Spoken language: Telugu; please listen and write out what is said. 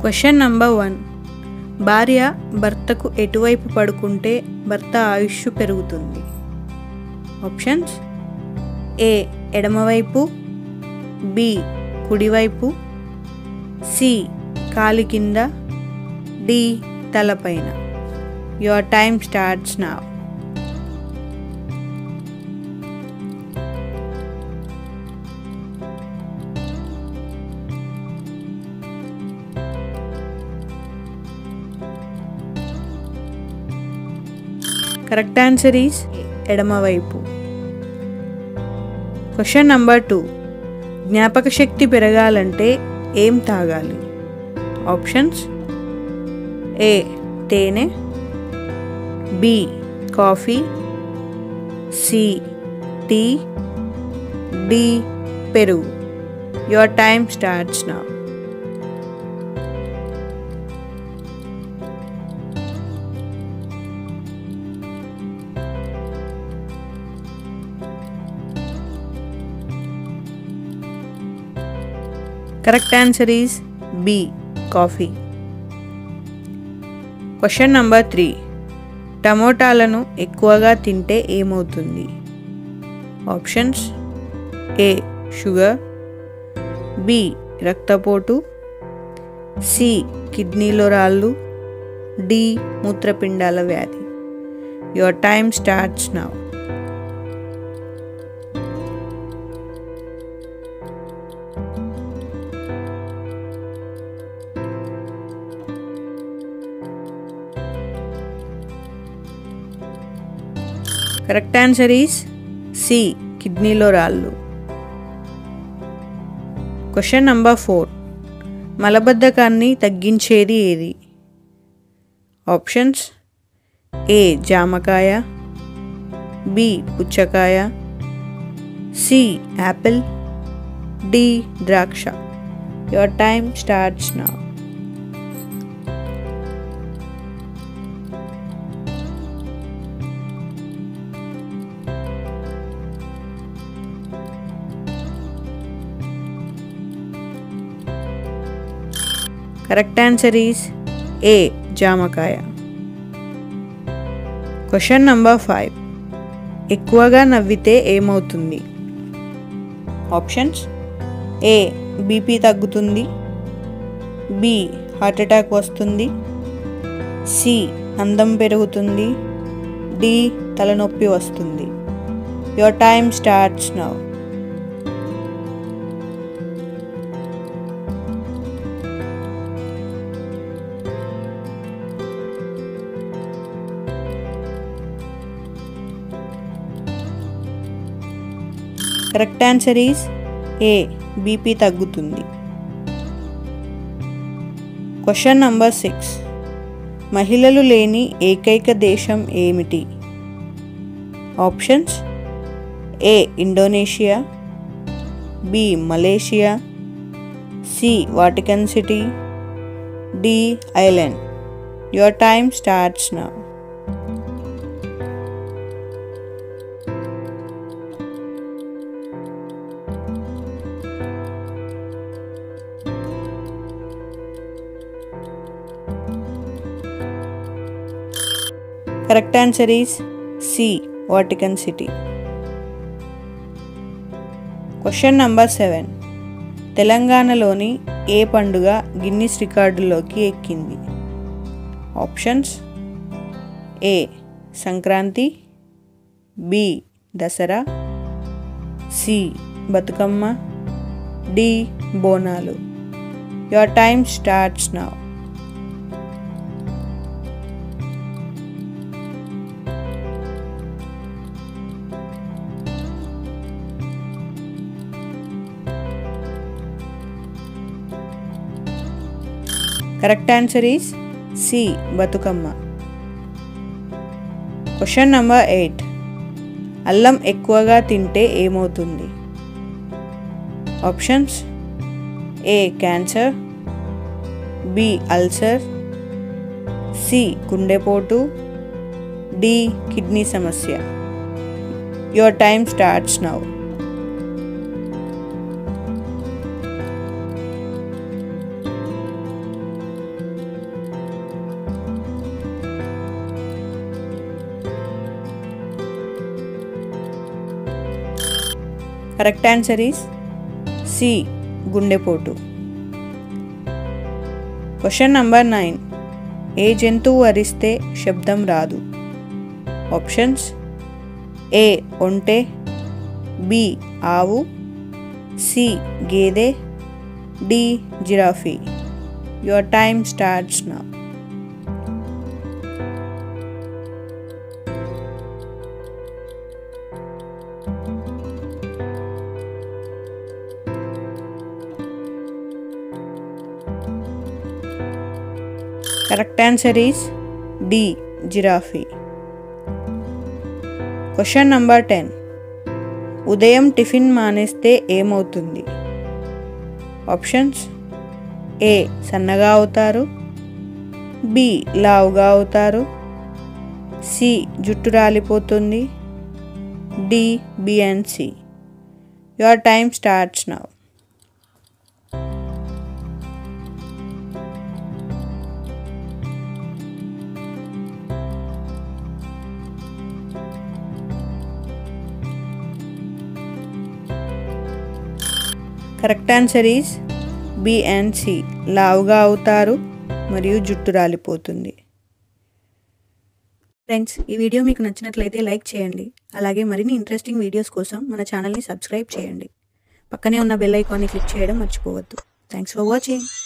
క్వశ్చన్ నంబర్ వన్ భార్య భర్తకు ఎటువైపు పడుకుంటే భర్త ఆయుష్ పెరుగుతుంది ఆప్షన్స్ ఏ ఎడమవైపు బి కుడివైపు సి కాలి కింద డి తలపైన your time starts now correct answer is ఎడమవైపు క్వశ్చన్ నంబర్ టూ జ్ఞాపక శక్తి పెరగాలంటే ఏం తాగాలి ఆప్షన్స్ ఏ తేనె B coffee C tea D పెరుగు your time starts now correct answer is B coffee question number three టమోటాలను ఎక్కువగా తింటే ఏమవుతుంది ఆప్షన్స్ ఏ షుగర్ బి రక్తపోటు సి కిడ్నీలో రాళ్ళు డి మూత్రపిండాల వ్యాధి your time starts now correct answer is C కిడ్నీలో రాళ్ళు క్వశ్చన్ నంబర్ ఫోర్ మలబద్ధకాన్ని తగ్గించేది ఏది ఆప్షన్స్ ఏ జామకాయ బి పుచ్చకాయ సి యాపిల్ డి ద్రాక్ష your time starts now correct answer is A జామకాయ క్వశ్చన్ నంబర్ ఫైవ్ ఎక్కువగా నవ్వితే ఏమవుతుంది ఆప్షన్స్ ఏ బీపీ తగ్గుతుంది బి హార్ట్ అటాక్ వస్తుంది సి అందం పెరుగుతుంది డి తలనొప్పి వస్తుంది your time starts now correct answer is A BP తగ్గుతుంది క్వశ్చన్ నంబర్ సిక్స్ మహిళలు లేని ఏకైక దేశం ఏమిటి options A Indonesia B Malaysia C Vatican City D island your time starts now correct answer is C Vatican City question number seven తెలంగాణలోని ఏ పండుగ గిన్నిస్ రికార్డులోకి ఎక్కింది options A Sankranti B Dasara C Bathukamma D Bonalu your time starts now correct answer is C Bathukamma question number eight అల్లం ఎక్కువగా తింటే ఏమవుతుంది options A cancer B ulcer C గుండెపోటు డి కిడ్నీ సమస్య your time starts now correct answer is C గుండెపోటు క్వశ్చన్ నంబర్ నైన్ ఏ జంతువు అరిస్తే శబ్దం రాదు ఆప్షన్స్ ఏ ఒంటె బి ఆవు సి గేదె D giraffe your time starts now correct answer is D giraffe question number ten ఉదయం టిఫిన్ మానేస్తే ఏమవుతుంది ఆప్షన్స్ ఏ సన్నగా అవుతారు బి లావుగా అవుతారు సి జుట్టు రాలిపోతుంది D B and C your time starts now correct answer is B and C లావుగా అవుతారు మరియు జుట్టు రాలిపోతుంది ఫ్రెండ్స్ ఈ వీడియో మీకు నచ్చినట్లయితే లైక్ చేయండి అలాగే మరిన్ని ఇంట్రెస్టింగ్ వీడియోస్ కోసం మన ఛానల్ని సబ్స్క్రైబ్ చేయండి పక్కనే ఉన్న బెల్ ఐకాన్ని క్లిక్ చేయడం మర్చిపోవద్దు థ్యాంక్స్ ఫర్ వాచింగ్